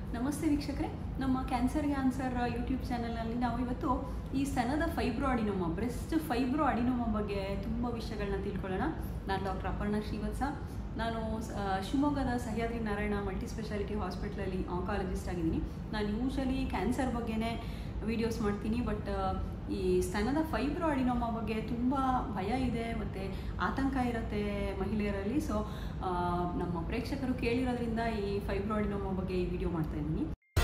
ನಮಸ್ತೆ ವೀಕ್ಷಕರೇ ನಮ್ಮ ಕ್ಯಾನ್ಸರ್ಗೆ ಆನ್ಸರ್ ಯೂಟ್ಯೂಬ್ ಚಾನಲ್ನಲ್ಲಿ ನಾವು ಇವತ್ತು ಈ ಸ್ತನದ fibroadenoma breast fibroadenoma ಬಗ್ಗೆ ತುಂಬ ವಿಷಯಗಳನ್ನ ತಿಳ್ಕೊಳ್ಳೋಣ ನಾನು ಡಾಕ್ಟರ್ ಅಪರ್ಣ ಶ್ರೀವತ್ಸ ನಾನು ಆ, ಶಿವಮೊಗ್ಗದ ಸಹ್ಯಾದ್ರಿ ನಾರಾಯಣ ಮಲ್ಟಿ ಸ್ಪೆಷಾಲಿಟಿ ಹಾಸ್ಪಿಟ್ಲಲ್ಲಿ ಆಂಕಾಲಜಿಸ್ಟ್ ಆಗಿದ್ದೀನಿ ನಾನು ಯೂಶಲಿ ಕ್ಯಾನ್ಸರ್ ಬಗ್ಗೆನೇ ವೀಡಿಯೋಸ್ ಮಾಡ್ತೀನಿ ಬಟ್ ಈ ಸ್ತನದ ಫೈಬ್ರೋ ಅಡಿನೋಮ ಬಗ್ಗೆ ತುಂಬ ಭಯ ಇದೆ ಮತ್ತು ಆತಂಕ ಇರುತ್ತೆ ಮಹಿಳೆಯರಲ್ಲಿ ಸೊ ನಮ್ಮ ಪ್ರೇಕ್ಷಕರು ಕೇಳಿರೋದ್ರಿಂದ ಈ ಫೈಬ್ರೋ ಅಡಿನೋಮ ಬಗ್ಗೆ ಈ ವಿಡಿಯೋ ಮಾಡ್ತಾ ಇದ್ದೀನಿ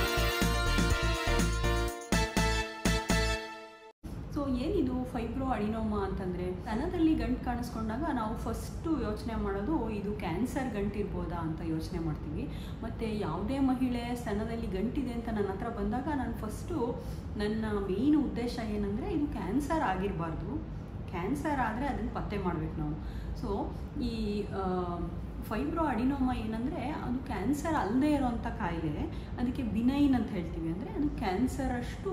ಸೊ ಏನಿದು ಫೈಬ್ರೋ ಅಡಿನೋಮಾ ಅಂತಂದರೆ ಸ್ತನದಲ್ಲಿ ಗಂಟು ಕಾಣಿಸ್ಕೊಂಡಾಗ ನಾವು ಫಸ್ಟು ಯೋಚನೆ ಮಾಡೋದು ಇದು ಕ್ಯಾನ್ಸರ್ ಗಂಟಿರ್ಬೋದಾ ಅಂತ ಯೋಚನೆ ಮಾಡ್ತೀವಿ ಮತ್ತು ಯಾವುದೇ ಮಹಿಳೆ ಸ್ತನದಲ್ಲಿ ಗಂಟಿದೆ ಅಂತ ನನ್ನ ಹತ್ರ ಬಂದಾಗ ನಾನು ಫಸ್ಟು ನನ್ನ ಮೇಯ್ನ್ ಉದ್ದೇಶ ಏನಂದರೆ ಇದು ಕ್ಯಾನ್ಸರ್ ಆಗಿರಬಾರ್ದು ಕ್ಯಾನ್ಸರ್ ಆದರೆ ಅದನ್ನು ಪತ್ತೆ ಮಾಡಬೇಕು ನಾವು ಸೊ ಈ ಫೈಬ್ರೋ ಅಡಿನೋಮ ಏನಂದರೆ ಅದು ಕ್ಯಾನ್ಸರ್ ಅಲ್ಲದೆ ಇರೋವಂಥ ಕಾಯಿಲೆ ಅದಕ್ಕೆ ಬಿನೈನ್ ಅಂತ ಹೇಳ್ತೀವಿ ಅಂದರೆ ಅದು ಕ್ಯಾನ್ಸರ್ ಅಷ್ಟು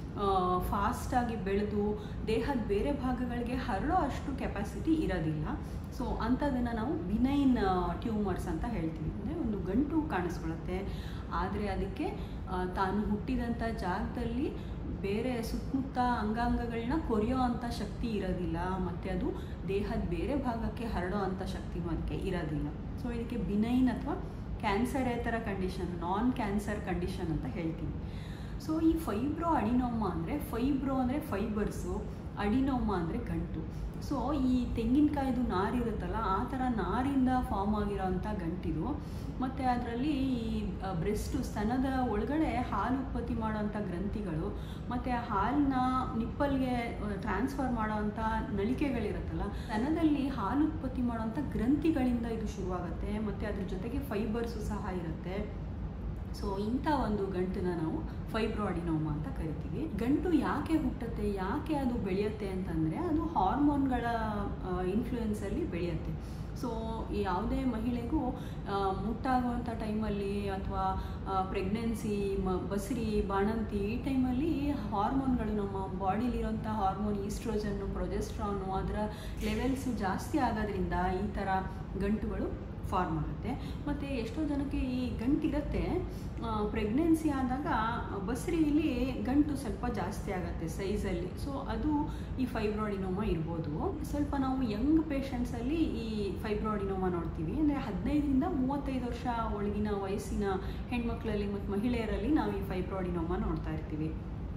ಫಾಸ್ಟಾಗಿ ಬೆಳೆದು ದೇಹದ ಬೇರೆ ಭಾಗಗಳಿಗೆ ಹರಡೋ ಅಷ್ಟು ಕೆಪಾಸಿಟಿ ಇರೋದಿಲ್ಲ ಸೊ ಅಂಥದನ್ನು ನಾವು ಬಿನೈನ್ ಟ್ಯೂಮರ್ಸ್ ಅಂತ ಹೇಳ್ತೀವಿ ಅಂದರೆ ಒಂದು ಗಂಟು ಕಾಣಿಸ್ಕೊಳುತ್ತೆ ಆದರೆ ಅದಕ್ಕೆ ಆ, ತಾನು ಹುಟ್ಟಿದಂಥ ಜಾಗದಲ್ಲಿ ಬೇರೆ ಸುತ್ತಮುತ್ತ ಅಂಗಾಂಗಗಳನ್ನ ಕೊರೆಯೋ ಅಂಥ ಶಕ್ತಿ ಇರೋದಿಲ್ಲ ಮತ್ತು ಅದು ದೇಹದ ಬೇರೆ ಭಾಗಕ್ಕೆ ಹರಡೋ ಅಂಥ ಶಕ್ತಿನೂ ಅದಕ್ಕೆ ಇರೋದಿಲ್ಲ ಸೊ ಇದಕ್ಕೆ ಬಿನೈನ್ ಅಥವಾ ಕ್ಯಾನ್ಸರೇತರ ಕಂಡೀಷನ್ ನಾನ್ ಕ್ಯಾನ್ಸರ್ ಕಂಡೀಷನ್ ಅಂತ ಹೇಳ್ತೀವಿ ಸೊ ಈ ಫೈಬ್ರೋ ಅಡಿನೋಮ ಅಂದರೆ ಫೈಬ್ರೋ ಅಂದರೆ ಫೈಬರ್ಸು ಅಡಿನೋಮ ಅಂದರೆ ಗಂಟು ಸೊ ಈ ತೆಂಗಿನಕಾಯ್ದು ನಾರಿರುತ್ತಲ್ಲ ಆ ಥರ ನಾರಿಂದ ಫಾರ್ಮ್ ಆಗಿರೋವಂಥ ಗಂಟಿದು ಮತ್ತು ಅದರಲ್ಲಿ ಈ ಬ್ರೆಸ್ಟು ಸ್ತನದ ಒಳಗಡೆ ಹಾಲು ಉತ್ಪತ್ತಿ ಮಾಡೋವಂಥ ಗ್ರಂಥಿಗಳು ಮತ್ತು ಆ ಹಾಲನ್ನ ನಿಪ್ಪಲ್ಗೆ ಟ್ರಾನ್ಸ್ಫರ್ ಮಾಡೋವಂಥ ನಳಿಕೆಗಳಿರುತ್ತಲ್ಲ ಸ್ತನದಲ್ಲಿ ಹಾಲು ಉತ್ಪತ್ತಿ ಮಾಡೋವಂಥ ಗ್ರಂಥಿಗಳಿಂದ ಇದು ಶುರುವಾಗುತ್ತೆ ಮತ್ತು ಅದ್ರ ಜೊತೆಗೆ ಫೈಬರ್ಸು ಸಹ ಇರುತ್ತೆ ಸೊ ಇಂಥ ಒಂದು ಗಂಟನ್ನ ನಾವು ಫೈಬ್ರೋ ಅಡಿನೋಮ ಅಂತ ಕರಿತೀವಿ ಗಂಟು ಯಾಕೆ ಹುಟ್ಟುತ್ತೆ ಯಾಕೆ ಅದು ಬೆಳೆಯುತ್ತೆ ಅಂತಂದರೆ ಅದು ಹಾರ್ಮೋನ್ಗಳ ಇನ್ಫ್ಲೂಯೆನ್ಸಲ್ಲಿ ಬೆಳೆಯುತ್ತೆ ಸೊ ಯಾವುದೇ ಮಹಿಳೆಗೂ ಆ, ಮುಟ್ಟಾಗುವಂಥ ಟೈಮಲ್ಲಿ ಅಥವಾ ಪ್ರೆಗ್ನೆನ್ಸಿ ಮ ಬಸ್ರಿ ಬಾಣಂತಿ ಈ ಟೈಮಲ್ಲಿ ಹಾರ್ಮೋನ್ಗಳು ನಮ್ಮ ಬಾಡಿಲಿರೋಂಥ ಹಾರ್ಮೋನ್ ಈಸ್ಟ್ರೋಜನ್ನು ಪ್ರೊಜೆಸ್ಟ್ರಾನು ಅದರ ಲೆವೆಲ್ಸು ಜಾಸ್ತಿ ಆಗೋದ್ರಿಂದ ಈ ಥರ ಗಂಟುಗಳು ಫಾರ್ಮ್ ಆಗುತ್ತೆ ಮತ್ತು ಎಷ್ಟೋ ಜನಕ್ಕೆ ಈ ಗಂಟಿರುತ್ತೆ ಪ್ರೆಗ್ನೆನ್ಸಿ ಆದಾಗ ಬಸ್ರಿಯಲ್ಲಿ ಗಂಟು ಸ್ವಲ್ಪ ಜಾಸ್ತಿ ಆಗುತ್ತೆ ಸೈಜಲ್ಲಿ ಸೊ ಅದು ಈ ಫೈಬ್ರಾಡಿನೋಮ ಇರ್ಬೋದು ಸ್ವಲ್ಪ ನಾವು ಯಂಗ್ ಪೇಷಂಟ್ಸಲ್ಲಿ ಈ ಫೈಬ್ರಾಡಿನೋಮ ನೋಡ್ತೀವಿ ಅಂದರೆ ಹದಿನೈದರಿಂದ ಮೂವತ್ತೈದು ವರ್ಷ ಒಳಗಿನ ವಯಸ್ಸಿನ ಹೆಣ್ಮಕ್ಳಲ್ಲಿ ಮತ್ತು ಮಹಿಳೆಯರಲ್ಲಿ ನಾವು ಈ ಫೈಬ್ರಾಡಿನೋಮ ನೋಡ್ತಾ ಇರ್ತೀವಿ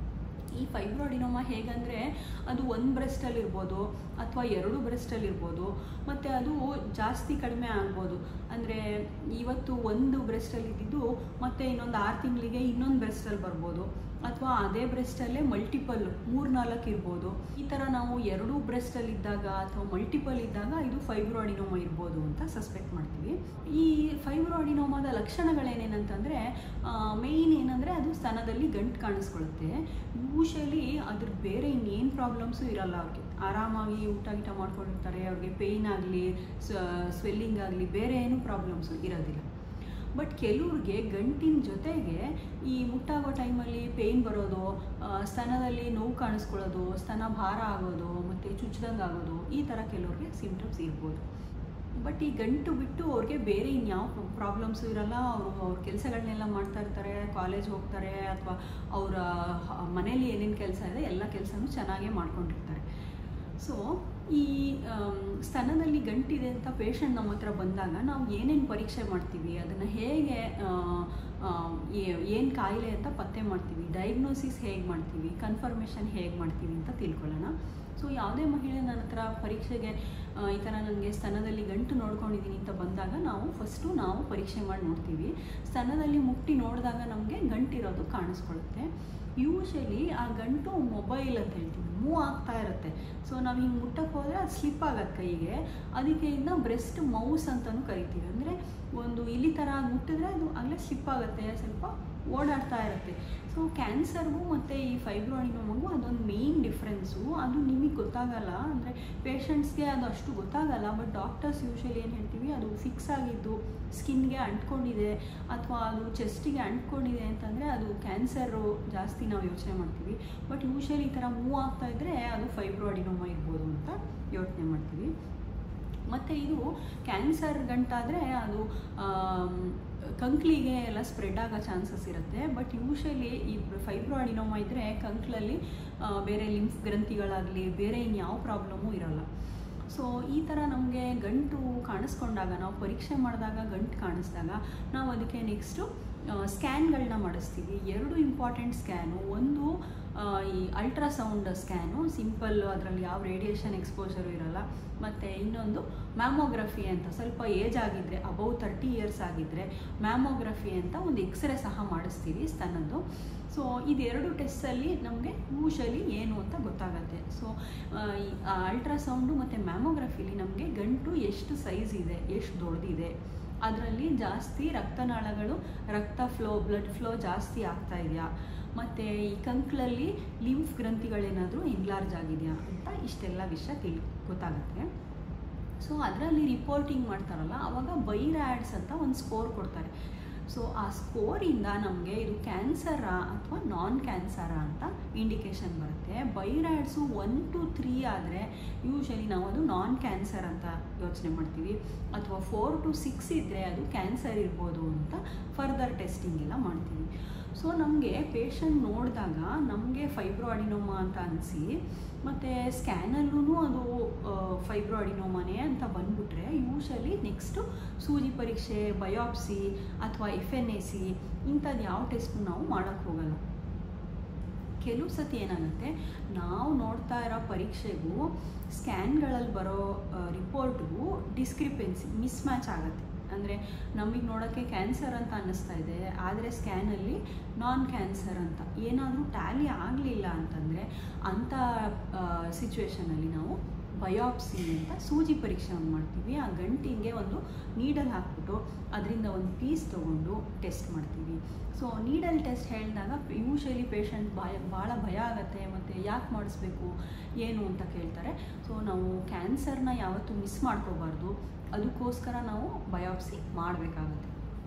ಈ ಫೈಬ್ರಾಡಿನೋಮ ಹೇಗಂದರೆ ಅದು ಒಂದು ಬ್ರೆಸ್ಟಲ್ಲಿ ಇರ್ಬೋದು ಅಥವಾ ಎರಡು ಬ್ರೆಸ್ಟಲ್ಲಿ ಇರ್ಬೋದು ಮತ್ತು ಅದು ಜಾಸ್ತಿ ಕಡಿಮೆ ಆಗ್ಬೋದು ಅಂದರೆ ಇವತ್ತು ಒಂದು ಬ್ರೆಸ್ಟಲ್ಲಿ ಇದ್ದಿದ್ದು ಮತ್ತು ಇನ್ನೊಂದು ಆರು ತಿಂಗಳಿಗೆ ಇನ್ನೊಂದು ಬ್ರೆಸ್ಟಲ್ಲಿ ಬರ್ಬೋದು ಅಥವಾ ಅದೇ ಬ್ರೆಸ್ಟಲ್ಲೇ ಮಲ್ಟಿಪಲ್ ಮೂರು ನಾಲ್ಕು ಇರ್ಬೋದು ಈ ಥರ ನಾವು ಎರಡು ಬ್ರೆಸ್ಟಲ್ಲಿ ಇದ್ದಾಗ ಅಥವಾ ಮಲ್ಟಿಪಲ್ ಇದ್ದಾಗ ಇದು ಫೈಬ್ರಾಡಿನೋಮ ಇರ್ಬೋದು ಅಂತ ಸಸ್ಪೆಕ್ಟ್ ಮಾಡ್ತೀವಿ ಈ ಫೈಬ್ರಾಡಿನೋಮದ ಲಕ್ಷಣಗಳೇನೇನಂತಂದರೆ ಮೇಯ್ನ್ ಏನಂದರೆ ಅದು ಸ್ತನದಲ್ಲಿ ಗಂಟು ಕಾಣಿಸ್ಕೊಳ್ಳುತ್ತೆ ಯೂಶಲಿ ಅದ್ರ ಬೇರೆ ಇನ್ನೇನು ಪ್ರಾಬ್ಲಮ್ಸು ಇರಲ್ಲ ಅವ್ರಿಗೆ ಆರಾಮಾಗಿ ಊಟ ಗೀಟ ಮಾಡ್ಕೊಂಡಿರ್ತಾರೆ ಅವ್ರಿಗೆ ಪೇಯ್ನ್ ಆಗಲಿ ಸ್ವೆಲ್ಲಿಂಗ್ ಆಗಲಿ ಬೇರೆ ಏನು ಪ್ರಾಬ್ಲಮ್ಸು ಇರೋದಿಲ್ಲ ಬಟ್ ಕೆಲವ್ರಿಗೆ ಗಂಟಿನ ಜೊತೆಗೆ ಈ ಮುಟ್ಟಾಗೋ ಟೈಮಲ್ಲಿ ಪೇಯ್ನ್ ಬರೋದು ಆ, ಸ್ತನದಲ್ಲಿ ನೋವು ಕಾಣಿಸ್ಕೊಳ್ಳೋದು ಸ್ತನ ಭಾರ ಆಗೋದು ಮತ್ತು ಚುಚ್ಚಿದಂಗೆ ಆಗೋದು ಈ ಥರ ಕೆಲವ್ರಿಗೆ ಸಿಂಪ್ಟಮ್ಸ್ ಇರ್ಬೋದು ಬಟ್ ಈ ಗಂಟು ಬಿಟ್ಟು ಅವ್ರಿಗೆ ಬೇರೆ ಇನ್ಯಾವ ಪ್ರಾಬ್ಲಮ್ಸು ಇರಲ್ಲ ಅವರು ಅವ್ರ ಕೆಲಸಗಳನ್ನೆಲ್ಲ ಮಾಡ್ತಾ ಇರ್ತಾರೆ ಕಾಲೇಜ್ ಹೋಗ್ತಾರೆ ಅಥವಾ ಅವರ ಮನೇಲಿ ಏನೇನು ಕೆಲಸ ಇದೆ ಎಲ್ಲ ಕೆಲಸನೂ ಚೆನ್ನಾಗೇ ಮಾಡ್ಕೊಂಡಿರ್ತಾರೆ ಸೊ ಈ ಆಮ್, ಸ್ತನದಲ್ಲಿ ಗಂಟಿದೆ ಅಂತ ಪೇಷಂಟ್ ನಮ್ಮ ಹತ್ರ ಬಂದಾಗ ನಾವು ಏನೇನು ಪರೀಕ್ಷೆ ಮಾಡ್ತೀವಿ ಅದನ್ನು ಹೇಗೆ ಏನು ಕಾಯಿಲೆ ಅಂತ ಪತ್ತೆ ಮಾಡ್ತೀವಿ ಡಯಾಗ್ನೋಸಿಸ್ ಹೇಗೆ ಮಾಡ್ತೀವಿ ಕನ್ಫರ್ಮೇಷನ್ ಹೇಗೆ ಮಾಡ್ತೀವಿ ಅಂತ ತಿಳ್ಕೊಳ್ಳೋಣ ಸೊ ಯಾವುದೇ ಮಹಿಳೆ ನನ್ನ ಹತ್ರ ಪರೀಕ್ಷೆಗೆ ಆ, ಈ ಥರ ನನಗೆ ಸ್ತನದಲ್ಲಿ ಗಂಟು ನೋಡ್ಕೊಂಡಿದ್ದೀನಿ ಅಂತ ಬಂದಾಗ ನಾವು ಫಸ್ಟು ನಾವು ಪರೀಕ್ಷೆ ಮಾಡಿ ನೋಡ್ತೀವಿ ಸ್ತನದಲ್ಲಿ ಮುಟ್ಟಿ ನೋಡಿದಾಗ ನಮಗೆ ಗಂಟಿರೋದು ಕಾಣಿಸ್ಕೊಳ್ಳುತ್ತೆ ಯೂಶಲಿ ಆ ಗಂಟು ಮೊಬೈಲ್ ಅಂತ ಹೇಳ್ತೀವಿ ಮೂವ್ ಆಗ್ತಾ ಇರುತ್ತೆ ಸೊ ನಾವು ಹಿಂಗೆ ಮುಟ್ಟಕ್ಕೆ ಹೋದರೆ ಅದು ಸ್ಲಿಪ್ ಆಗತ್ತೆ ಕೈಗೆ ಅದಕ್ಕೆ ಇದನ್ನ ಬ್ರೆಸ್ಟ್ ಮೌಸ್ ಅಂತಲೂ ಕರಿತೀವಿ ಅಂದರೆ ಒಂದು ಇಲಿ ಥರ ಅದ್ ಮುಟ್ಟಿದ್ರೆ ಅದು ಆಗಲೇ ಸ್ಲಿಪ್ ಆಗುತ್ತೆ ಸ್ವಲ್ಪ ಓಡಾಡ್ತಾ ಇರುತ್ತೆ ಸೊ ಕ್ಯಾನ್ಸರ್ಗೂ ಮತ್ತು ಈ ಫೈಬ್ರಾಡಿನೋಮಗೂ ಅದೊಂದು ಮೇಯ್ನ್ ಡಿಫ್ರೆನ್ಸು ಅದು ನಿಮಗೆ ಗೊತ್ತಾಗಲ್ಲ ಅಂದರೆ ಪೇಷಂಟ್ಸ್ಗೆ ಅದು ಅಷ್ಟು ಗೊತ್ತಾಗಲ್ಲ ಬಟ್ ಡಾಕ್ಟರ್ಸ್ ಯೂಶಲಿ ಏನು ಹೇಳ್ತೀವಿ ಅದು ಫಿಕ್ಸ್ ಆಗಿದ್ದು ಸ್ಕಿನ್ಗೆ ಅಂಟ್ಕೊಂಡಿದೆ ಅಥವಾ ಅದು ಚೆಸ್ಟಿಗೆ ಅಂಟ್ಕೊಂಡಿದೆ ಅಂತಂದರೆ ಅದು ಕ್ಯಾನ್ಸರು ಜಾಸ್ತಿ ನಾವು ಯೋಚನೆ ಮಾಡ್ತೀವಿ ಬಟ್ ಯೂಶಲಿ ಈ ಥರ ಮೂವ್ ಆಗ್ತಾ ಇದ್ದರೆ ಅದು ಫೈಬ್ರಾಡಿನೋಮ ಇರ್ಬೋದು ಅಂತ ಯೋಚನೆ ಮಾಡ್ತೀವಿ ಮತ್ತು ಇದು ಕ್ಯಾನ್ಸರ್ ಗಂಟಾದರೆ ಅದು ಆಮ್, ಕಂಕ್ಳಿಗೆ ಎಲ್ಲ ಸ್ಪ್ರೆಡ್ ಆಗೋ ಚಾನ್ಸಸ್ ಇರುತ್ತೆ ಬಟ್ ಯೂಶಲಿ ಈ ಫೈಬ್ರೋ ಅಡಿನೋಮ ಇದ್ದರೆ ಕಂಕ್ಳಲ್ಲಿ ಆ, ಬೇರೆ ಲಿಂಫ್ ಗ್ರಂಥಿಗಳಾಗಲಿ ಬೇರೆ ಇನ್ಯಾವ ಪ್ರಾಬ್ಲಮ್ಮು ಇರೋಲ್ಲ ಸೊ ಈ ಥರ ನಮಗೆ ಗಂಟು ಕಾಣಿಸ್ಕೊಂಡಾಗ ನಾವು ಪರೀಕ್ಷೆ ಮಾಡಿದಾಗ ಗಂಟು ಕಾಣಿಸ್ದಾಗ ನಾವು ಅದಕ್ಕೆ ನೆಕ್ಸ್ಟು ಸ್ಕ್ಯಾನ್ಗಳನ್ನ ಮಾಡಿಸ್ತೀವಿ ಎರಡು ಇಂಪಾರ್ಟೆಂಟ್ ಸ್ಕ್ಯಾನು ಒಂದು ಆ, ಈ ಅಲ್ಟ್ರಾಸೌಂಡ್ ಸ್ಕ್ಯಾನು ಸಿಂಪಲ್ ಅದರಲ್ಲಿ ಯಾವ ರೇಡಿಯೇಷನ್ ಎಕ್ಸ್ಪೋಜರು ಇರಲ್ಲ ಮತ್ತು ಇನ್ನೊಂದು ಮ್ಯಾಮೋಗ್ರಫಿ ಅಂತ ಸ್ವಲ್ಪ ಏಜ್ ಆಗಿದ್ದರೆ ಅಬೌವ್ ತರ್ಟಿ ಇಯರ್ಸ್ ಆಗಿದ್ದರೆ ಮ್ಯಾಮೋಗ್ರಫಿ ಅಂತ ಒಂದು ಎಕ್ಸ್ರೇ ಸಹ ಮಾಡಿಸ್ತೀವಿ ಸ್ತನದ್ದು ಸೊ ಇದೆರಡು ಟೆಸ್ಟಲ್ಲಿ ನಮಗೆ ಯೂಶಲಿ ಏನು ಅಂತ ಗೊತ್ತಾಗತ್ತೆ ಸೊ ಈ ಅಲ್ಟ್ರಾಸೌಂಡು ಮತ್ತು ಮ್ಯಾಮೋಗ್ರಫಿಲಿ ನಮಗೆ ಗಂಟು ಎಷ್ಟು ಸೈಜ್ ಇದೆ ಎಷ್ಟು ದೊಡ್ಡದಿದೆ ಅದರಲ್ಲಿ ಜಾಸ್ತಿ ರಕ್ತನಾಳಗಳು ರಕ್ತ ಫ್ಲೋ ಬ್ಲಡ್ ಫ್ಲೋ ಜಾಸ್ತಿ ಆಗ್ತಾ ಇದೆಯಾ ಮತ್ತು ಈ ಕಂಕ್ಳಲ್ಲಿ ಲಿಂಫ್ ಗ್ರಂಥಿಗಳೇನಾದರೂ ಇನ್ಲಾರ್ಜ್ ಆಗಿದೆಯಾ ಅಂತ ಇಷ್ಟೆಲ್ಲ ವಿಷಯ ತಿಳಿ ಗೊತ್ತಾಗುತ್ತೆ ಸೊ ಅದರಲ್ಲಿ ರಿಪೋರ್ಟಿಂಗ್ ಮಾಡ್ತಾರಲ್ಲ ಆವಾಗ ಬೈರ್ಯಾಡ್ಸ್ ಅಂತ ಒಂದು ಸ್ಕೋರ್ ಕೊಡ್ತಾರೆ ಸೊ ಆ ಸ್ಕೋರಿಂದ ನಮಗೆ ಇದು ಕ್ಯಾನ್ಸರಾ ಅಥವಾ ನಾನ್ ಕ್ಯಾನ್ಸರಾ ಅಂತ ಇಂಡಿಕೇಶನ್ ಬರುತ್ತೆ ಬೈರ್ಯಾಡ್ಸು ಒನ್ ಟು ತ್ರೀ ಆದರೆ ಯೂಶಲಿ ನಾವು ಅದು ನಾನ್ ಕ್ಯಾನ್ಸರ್ ಅಂತ ಯೋಚನೆ ಮಾಡ್ತೀವಿ ಅಥವಾ ಫೋರ್ ಟು ಸಿಕ್ಸ್ ಇದ್ದರೆ ಅದು ಕ್ಯಾನ್ಸರ್ ಇರ್ಬೋದು ಅಂತ ಫರ್ದರ್ ಟೆಸ್ಟಿಂಗ್ ಎಲ್ಲ ಮಾಡ್ತೀವಿ ಸೊ ನಮಗೆ ಪೇಷಂಟ್ ನೋಡಿದಾಗ ನಮಗೆ ಫೈಬ್ರೋ ಅಡಿನೋಮಾ ಅಂತ ಅನಿಸಿ ಮತ್ತು ಸ್ಕ್ಯಾನಲ್ಲೂ ಅದು ಫೈಬ್ರೋ ಅಡಿನೋಮಾನೇ ಅಂತ ಬಂದ್ಬಿಟ್ರೆ ಯೂಶಲಿ ನೆಕ್ಸ್ಟು ಸೂಜಿ ಪರೀಕ್ಷೆ ಬಯಾಪ್ಸಿ ಅಥವಾ ಎಫ್ ಎನ್ ಎ ಸಿ ಇಂಥದ್ದು ಯಾವ ಟೆಸ್ಟು ನಾವು ಮಾಡೋಕ್ಕೆ ಹೋಗಲ್ಲ ಕೆಲವು ಸತಿ ಏನಾಗುತ್ತೆ ನಾವು ನೋಡ್ತಾ ಇರೋ ಪರೀಕ್ಷೆಗೂ ಸ್ಕ್ಯಾನ್ಗಳಲ್ಲಿ ಬರೋ ರಿಪೋರ್ಟ್ಗೂ ಡಿಸ್ಕ್ರಿಪೆನ್ಸಿ ಮಿಸ್ ಮ್ಯಾಚ್ ಆಗುತ್ತೆ ಅಂದರೆ ನಮಗೆ ನೋಡೋಕ್ಕೆ ಕ್ಯಾನ್ಸರ್ ಅಂತ ಅನ್ನಿಸ್ತಾ ಇದೆ ಆದರೆ ಸ್ಕ್ಯಾನಲ್ಲಿ ನಾನ್ ಕ್ಯಾನ್ಸರ್ ಅಂತ ಏನಾದರೂ ಟ್ಯಾಲಿ ಆಗಲಿಲ್ಲ ಅಂತಂದರೆ ಅಂಥ ಸಿಚುವೇಷನಲ್ಲಿ ನಾವು ಬಯಾಪ್ಸಿ ಅಂತ ಸೂಜಿ ಪರೀಕ್ಷೆ ಒಂದು ಮಾಡ್ತೀವಿ ಆ ಗಂಟಿಗೆ ಒಂದು ನೀಡಲ್ ಹಾಕ್ಬಿಟ್ಟು ಅದರಿಂದ ಒಂದು ಪೀಸ್ ತೊಗೊಂಡು ಟೆಸ್ಟ್ ಮಾಡ್ತೀವಿ ಸೊ ನೀಡಲ್ ಟೆಸ್ಟ್ ಹೇಳಿದಾಗ ಯೂಶಲಿ ಪೇಷಂಟ್ ಭಯ ಭಾಳ ಭಯ ಆಗುತ್ತೆ ಮತ್ತು ಯಾಕೆ ಮಾಡಿಸ್ಬೇಕು ಏನು ಅಂತ ಕೇಳ್ತಾರೆ ಸೊ ನಾವು ಕ್ಯಾನ್ಸರ್ನ ಯಾವತ್ತೂ ಮಿಸ್ ಮಾಡ್ಕೋಬಾರ್ದು ಅದಕ್ಕೋಸ್ಕರ ನಾವು ಬಯಾಪ್ಸಿ ಮಾಡಬೇಕಾಗತ್ತೆ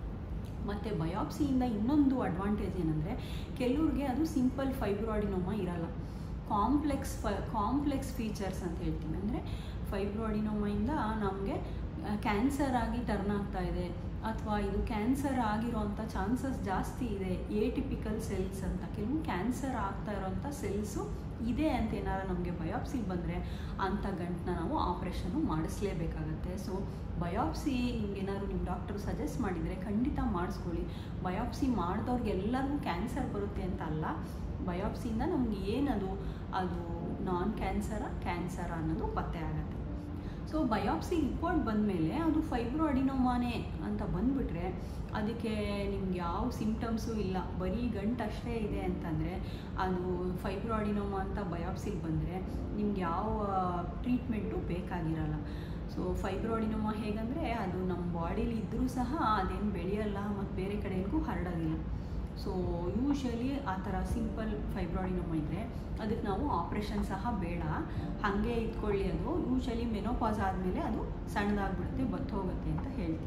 ಮತ್ತು ಬಯಾಪ್ಸಿಯಿಂದ ಇನ್ನೊಂದು ಅಡ್ವಾಂಟೇಜ್ ಏನಂದರೆ ಕೆಲವ್ರಿಗೆ ಅದು ಸಿಂಪಲ್ ಫೈಬ್ರಾಡಿನೋಮ ಇರಲ್ಲ ಕಾಂಪ್ಲೆಕ್ಸ್ ಫ ಕಾಂಪ್ಲೆಕ್ಸ್ ಫೀಚರ್ಸ್ ಅಂತ ಹೇಳ್ತೀವಿ ಅಂದರೆ ಫೈಬ್ರಾಡಿನೋಮಯಿಂದ ನಮಗೆ ಕ್ಯಾನ್ಸರ್ ಆಗಿ ಟರ್ನ್ ಆಗ್ತಾ ಇದೆ ಅಥವಾ ಇದು ಕ್ಯಾನ್ಸರ್ ಆಗಿರೋವಂಥ ಚಾನ್ಸಸ್ ಜಾಸ್ತಿ ಇದೆ ಎ ಟಿಪಿಕಲ್ ಸೆಲ್ಸ್ ಅಂತ ಕೆಲವು ಕ್ಯಾನ್ಸರ್ ಆಗ್ತಾ ಇರೋವಂಥ ಸೆಲ್ಸು ಇದೆ ಅಂತ ಏನಾರು ನಮಗೆ ಬಯಾಪ್ಸಿಗೆ ಬಂದರೆ ಅಂಥ ಗಂಟನ್ನ ನಾವು ಆಪ್ರೇಷನ್ನು ಮಾಡಿಸ್ಲೇಬೇಕಾಗತ್ತೆ ಸೊ ಬಯಾಪ್ಸಿ ನಿಮ್ಗೇನಾದ್ರು ನಿಮ್ಮ ಡಾಕ್ಟರ್ ಸಜೆಸ್ಟ್ ಮಾಡಿದರೆ ಖಂಡಿತ ಮಾಡಿಸ್ಕೊಳ್ಳಿ ಬಯಾಪ್ಸಿ ಮಾಡಿದವ್ರಿಗೆಲ್ಲರಿಗೂ ಕ್ಯಾನ್ಸರ್ ಬರುತ್ತೆ ಅಂತ ಅಲ್ಲ ಬಯಾಪ್ಸಿಯಿಂದ ನಮ್ಗೆ ಏನದು ಅದು ನಾನ್ ಕ್ಯಾನ್ಸರ ಕ್ಯಾನ್ಸರ ಅನ್ನೋದು ಪತ್ತೆ ಆಗುತ್ತೆ ಸೊ ಬಯಾಪ್ಸಿ ರಿಪೋರ್ಟ್ ಬಂದಮೇಲೆ ಅದು ಫೈಬ್ರೋ ಅಡಿನೋಮಾನೆ ಅಂತ ಬಂದುಬಿಟ್ರೆ ಅದಕ್ಕೆ ನಿಮ್ಗೆ ಯಾವ ಸಿಮ್ಟಮ್ಸು ಇಲ್ಲ ಬರೀ ಗಂಟು ಅಷ್ಟೇ ಇದೆ ಅಂತಂದರೆ ಅದು ಫೈಬ್ರೋ ಅಡಿನೋಮಾ ಅಂತ ಬಯಾಪ್ಸಿಗೆ ಬಂದರೆ ನಿಮ್ಗೆ ಯಾವ ಟ್ರೀಟ್ಮೆಂಟು ಬೇಕಾಗಿರಲ್ಲ ಸೊ ಫೈಬ್ರೋಡಿನೋಮಾ ಹೇಗಂದರೆ ಅದು ನಮ್ಮ ಬಾಡೀಲಿ ಇದ್ದರೂ ಸಹ ಅದೇನು ಬೆಳೆಯಲ್ಲ ಮತ್ತು ಬೇರೆ ಕಡೆಗೂ ಹರಡೋದಿಲ್ಲ ಸೊ ಯೂಶಲಿ ಆ ಥರ ಸಿಂಪಲ್ ಫೈಬ್ರಾಡಿನೋಮ ಇದ್ದರೆ ಅದಕ್ಕೆ ನಾವು ಆಪ್ರೇಷನ್ ಸಹ ಬೇಡ ಹಾಗೆ ಇಟ್ಕೊಳ್ಳಿ ಅದು ಯೂಶಲಿ ಮೆನೋಪಾಸ್ ಆದಮೇಲೆ ಅದು ಸಣ್ಣದಾಗ್ಬಿಡುತ್ತೆ ಬತ್ತೋಗುತ್ತೆ ಅಂತ ಹೇಳ್ತೀವಿ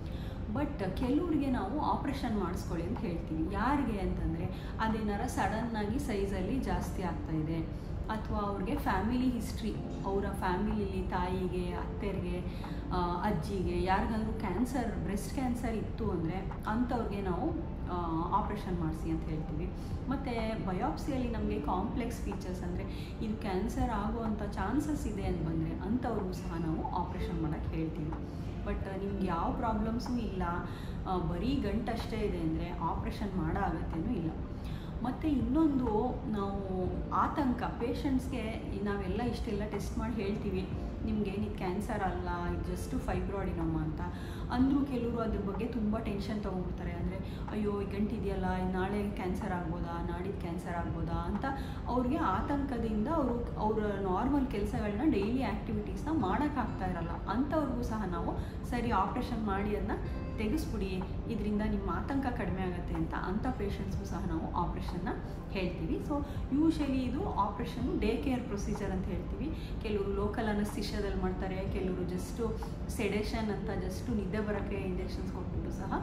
ಬಟ್ ಕೆಲವ್ರಿಗೆ ನಾವು ಆಪ್ರೇಷನ್ ಮಾಡಿಸ್ಕೊಳ್ಳಿ ಅಂತ ಹೇಳ್ತೀವಿ ಯಾರಿಗೆ ಅಂತಂದರೆ ಅದೇನಾರ ಸಡನ್ನಾಗಿ ಸೈಜಲ್ಲಿ ಜಾಸ್ತಿ ಆಗ್ತಾ ಇದೆ ಅಥವಾ ಅವ್ರಿಗೆ ಫ್ಯಾಮಿಲಿ ಹಿಸ್ಟ್ರಿ ಅವರ ಫ್ಯಾಮಿಲಿಲಿ ತಾಯಿಗೆ ಅತ್ತೆರಿಗೆ ಆ, ಅಜ್ಜಿಗೆ ಯಾರಿಗಾದ್ರೂ ಕ್ಯಾನ್ಸರ್ ಬ್ರೆಸ್ಟ್ ಕ್ಯಾನ್ಸರ್ ಇತ್ತು ಅಂದರೆ ಅಂಥವ್ರಿಗೆ ನಾವು ಆಪ್ರೇಷನ್ ಮಾಡಿಸಿ ಅಂತ ಹೇಳ್ತೀವಿ ಮತ್ತು ಬಯಾಪ್ಸಿಯಲ್ಲಿ ನಮಗೆ ಕಾಂಪ್ಲೆಕ್ಸ್ ಫೀಚರ್ಸ್ ಅಂದರೆ ಇದು ಕ್ಯಾನ್ಸರ್ ಆಗುವಂಥ ಚಾನ್ಸಸ್ ಇದೆ ಅಂತ ಬಂದರೆ ಅಂಥವ್ರಿಗೂ ಸಹ ನಾವು ಆಪ್ರೇಷನ್ ಮಾಡೋಕ್ಕೆ ಹೇಳ್ತೀವಿ ಬಟ್ ನಿಮ್ಗೆ ಯಾವ ಪ್ರಾಬ್ಲಮ್ಸು ಇಲ್ಲ ಆ, ಬರೀ ಗಂಟಷ್ಟೇ ಇದೆ ಅಂದರೆ ಆಪ್ರೇಷನ್ ಮಾಡೋ ಅಗತ್ಯನೂ ಇಲ್ಲ ಮತ್ತು ಇನ್ನೊಂದು ನಾವು ಆತಂಕ ಪೇಷಂಟ್ಸ್ಗೆ ನಾವೆಲ್ಲ ಇಷ್ಟೆಲ್ಲ ಟೆಸ್ಟ್ ಮಾಡಿ ಹೇಳ್ತೀವಿ ನಿಮ್ಗೆ ಏನಿದು ಕ್ಯಾನ್ಸರ್ ಅಲ್ಲ ಇದು ಜಸ್ಟು ಫೈಬ್ರಾಡಿನಮ್ಮ ಅಂತ ಅಂದರೂ ಕೆಲವರು ಅದ್ರ ಬಗ್ಗೆ ತುಂಬ ಟೆನ್ಷನ್ ತೊಗೊಂಡ್ಬಿಡ್ತಾರೆ ಅಂದರೆ ಅಯ್ಯೋ ಈ ಗಂಟಿದೆಯಲ್ಲ ನಾಳೆ ಕ್ಯಾನ್ಸರ್ ಆಗ್ಬೋದಾ ನಾಡಿದ್ದು ಕ್ಯಾನ್ಸರ್ ಆಗ್ಬೋದಾ ಅಂತ ಅವ್ರಿಗೆ ಆತಂಕದಿಂದ ಅವರು ಅವರ ನಾರ್ಮಲ್ ಕೆಲಸಗಳನ್ನ ಡೈಲಿ ಆ್ಯಕ್ಟಿವಿಟೀಸ್ನ ಮಾಡೋಕ್ಕಾಗ್ತಾ ಇರಲ್ಲ ಅಂಥವ್ರಿಗೂ ಸಹ ನಾವು ಸರಿ ಆಪ್ರೇಷನ್ ಮಾಡಿ ಅದನ್ನ ತೆಗೆಸ್ಬಿಡಿ ಇದರಿಂದ ನಿಮ್ಮ ಆತಂಕ ಕಡಿಮೆ ಆಗುತ್ತೆ ಅಂತ ಅಂಥ ಪೇಷಂಟ್ಸ್ಗೂ ಸಹ ನಾವು ಆಪ್ರೇಷನ್ನ ಹೇಳ್ತೀವಿ ಸೊ ಯೂಶಲಿ ಇದು ಆಪ್ರೇಷನ್ ಡೇ ಕೇರ್ ಪ್ರೊಸೀಜರ್ ಅಂತ ಹೇಳ್ತೀವಿ ಕೆಲವರು ಲೋಕಲ್ ಅನಸ್ತಿಷ್ಯದಲ್ಲಿ ಮಾಡ್ತಾರೆ ಕೆಲವರು ಜಸ್ಟು ಸೆಡೇಷನ್ ಅಂತ ಜಸ್ಟು ನಿದ್ದೆ ಬರೋಕ್ಕೆ ಇಂಜೆಕ್ಷನ್ಸ್ ಕೊಟ್ಬಿಟ್ಟು ಸಹ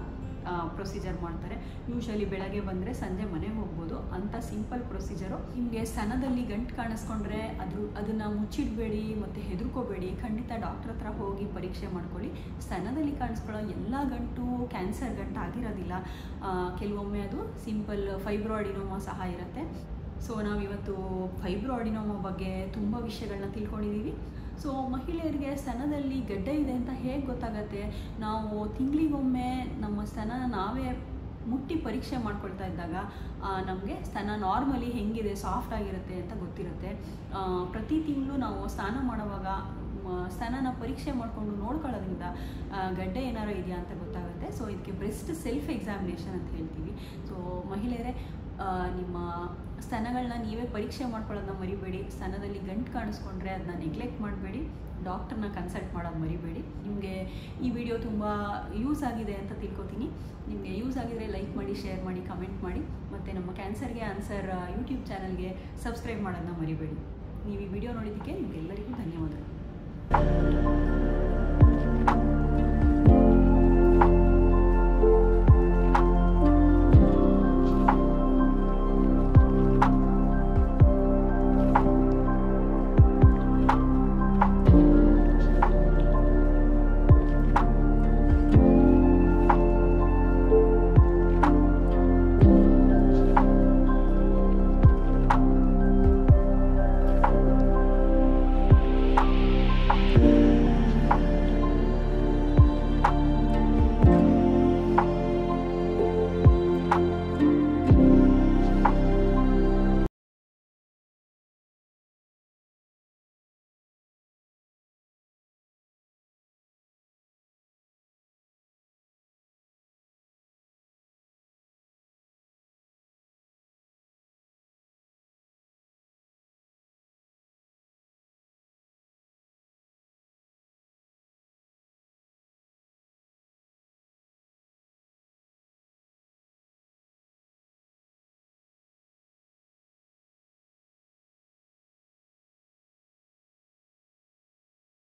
ಪ್ರೊಸೀಜರ್ ಮಾಡ್ತಾರೆ ಯೂಶಲಿ ಬೆಳಗ್ಗೆ ಬಂದರೆ ಸಂಜೆ ಮನೆಗೆ ಹೋಗ್ಬೋದು ಅಂಥ ಸಿಂಪಲ್ ಪ್ರೊಸೀಜರು ನಿಮಗೆ ಸ್ತನದಲ್ಲಿ ಗಂಟು ಕಾಣಿಸ್ಕೊಂಡ್ರೆ ಅದ್ರ ಅದನ್ನು ಮುಚ್ಚಿಡಬೇಡಿ ಮತ್ತು ಹೆದರ್ಕೋಬೇಡಿ ಖಂಡಿತ ಡಾಕ್ಟ್ರ್ ಹತ್ರ ಹೋಗಿ ಪರೀಕ್ಷೆ ಮಾಡ್ಕೊಳ್ಳಿ ಸ್ತನದಲ್ಲಿ ಕಾಣಿಸ್ಕೊಳ್ಳೋ ಎಲ್ಲ ಗಂಟು ಕ್ಯಾನ್ಸರ್ ಗಂಟು ಆಗಿರೋದಿಲ್ಲ ಆ, ಕೆಲವೊಮ್ಮೆ ಅದು ಸಿಂಪಲ್ ಫೈಬ್ರಾಯ್ಡಿನೋಮಾ ಸಹ ಇರುತ್ತೆ ಸೊ ನಾವಿವತ್ತು ಫೈಬ್ರಾಯ್ಡಿನೋಮಾ ಬಗ್ಗೆ ತುಂಬ ವಿಷಯಗಳನ್ನ ತಿಳ್ಕೊಂಡಿದ್ದೀವಿ ಸೊ ಮಹಿಳೆಯರಿಗೆ ಸ್ತನದಲ್ಲಿ ಗಡ್ಡೆ ಇದೆ ಅಂತ ಹೇಗೆ ಗೊತ್ತಾಗತ್ತೆ ನಾವು ತಿಂಗಳಿಗೊಮ್ಮೆ ನಮ್ಮ ಸ್ತನ ನಾವೇ ಮುಟ್ಟಿ ಪರೀಕ್ಷೆ ಮಾಡ್ಕೊಳ್ತಾ ಇದ್ದಾಗ ನಮಗೆ ಸ್ತನ ನಾರ್ಮಲಿ ಹೆಂಗಿದೆ ಸಾಫ್ಟ್ ಆಗಿರುತ್ತೆ ಅಂತ ಗೊತ್ತಿರುತ್ತೆ ಆ, ಪ್ರತಿ ತಿಂಗಳು ನಾವು ಸ್ನಾನ ಮಾಡುವಾಗ ಮ- ಸ್ತನನ ಪರೀಕ್ಷೆ ಮಾಡಿಕೊಂಡು ನೋಡ್ಕೊಳ್ಳೋದ್ರಿಂದ ಆ, ಗಡ್ಡೆ ಏನಾರು ಇದೆಯಾ ಅಂತ ಗೊತ್ತಾಗುತ್ತೆ ಸೊ ಇದಕ್ಕೆ ಬ್ರೆಸ್ಟ್ ಸೆಲ್ಫ್ ಎಕ್ಸಾಮಿನೇಷನ್ ಅಂತ ಹೇಳ್ತೀವಿ ಸೊ ಮಹಿಳೆಯರೇ ಆ, ನಿಮ್ಮ ಸ್ತನಗಳನ್ನ ನೀವೇ ಪರೀಕ್ಷೆ ಮಾಡ್ಕೊಳ್ಳೋದನ್ನ ಮರಿಬೇಡಿ ಸ್ತನದಲ್ಲಿ ಗಂಟು ಕಾಣಿಸ್ಕೊಂಡ್ರೆ ಅದನ್ನ ನೆಗ್ಲೆಕ್ಟ್ ಮಾಡಬೇಡಿ ಡಾಕ್ಟರ್ನ ಕನ್ಸಲ್ಟ್ ಮಾಡೋದು ಮರಿಬೇಡಿ ನಿಮಗೆ ಈ ವಿಡಿಯೋ ತುಂಬ ಯೂಸ್ ಆಗಿದೆ ಅಂತ ತಿಳ್ಕೊತೀನಿ ನಿಮಗೆ ಯೂಸ್ ಆಗಿದ್ರೆ ಲೈಕ್ ಮಾಡಿ ಶೇರ್ ಮಾಡಿ ಕಮೆಂಟ್ ಮಾಡಿ ಮತ್ತು ನಮ್ಮ ಕ್ಯಾನ್ಸರ್ಗೆ ಆನ್ಸರ್ ಯೂಟ್ಯೂಬ್ ಚಾನಲ್ಗೆ ಸಬ್ಸ್ಕ್ರೈಬ್ ಮಾಡೋದನ್ನ ಮರಿಬೇಡಿ ನೀವು ಈ ವಿಡಿಯೋ ನೋಡಿದ್ದಕ್ಕೆ ನಿಮಗೆಲ್ಲರಿಗೂ ಧನ್ಯವಾದಗಳು